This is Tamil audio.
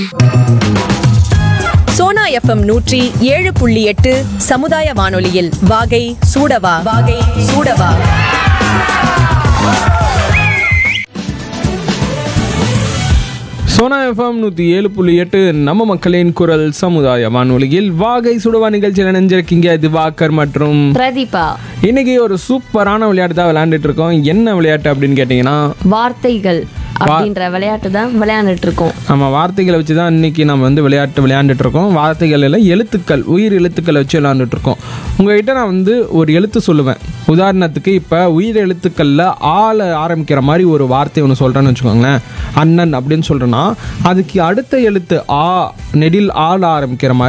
சோனா எஃப்எம் நூற்றி ஏழு புள்ளி எட்டு சமுதாய வானொலியில் வாகை சூடவா வாகை சூடவா சோனா எஃப்எம் நூற்றி ஏழு புள்ளி எட்டு நம்ம மக்களின் குரல் சமுதாய வானொலியில் வாகை சுடுவா நிகழ்ச்சியில் நினைஞ்சிருக்கீங்க திவாகர் மற்றும் பிரதீபா இன்னைக்கு ஒரு சூப்பரான விளையாட்டு தான் விளையாண்டுட்டு இருக்கோம் என்ன விளையாட்டு அப்படின்னு கேட்டிங்கன்னா வார்த்தைகள் அப்படின்ற விளையாட்டு தான் விளையாண்டுட்டு இருக்கோம் நம்ம வார்த்தைகளை வச்சு தான் இன்னைக்கு நம்ம வந்து விளையாட்டு விளையாண்டுட்டு இருக்கோம் வார்த்தைகள் இல்லை எழுத்துக்கள் உயிர் எழுத்துக்களை வச்சு விளையாண்டுட்டு இருக்கோம் உங்ககிட்ட நான் வந்து ஒரு எழுத்து சொல்லுவேன் உதாரணத்துக்கு இப்போ உயிர் எழுத்துக்களில் ஆள ஆரம்பிக்கிற மாதிரி ஒரு வார்த்தை ஒன்று சொல்கிறேன்னு வச்சுக்கோங்களேன் அண்ணன் அப்படின்னு சொல்கிறேன்னா அதுக்கு அடுத்த எழுத்து ஆ நெடில் ஆள ஆரம்பிக்கிற மாதிரி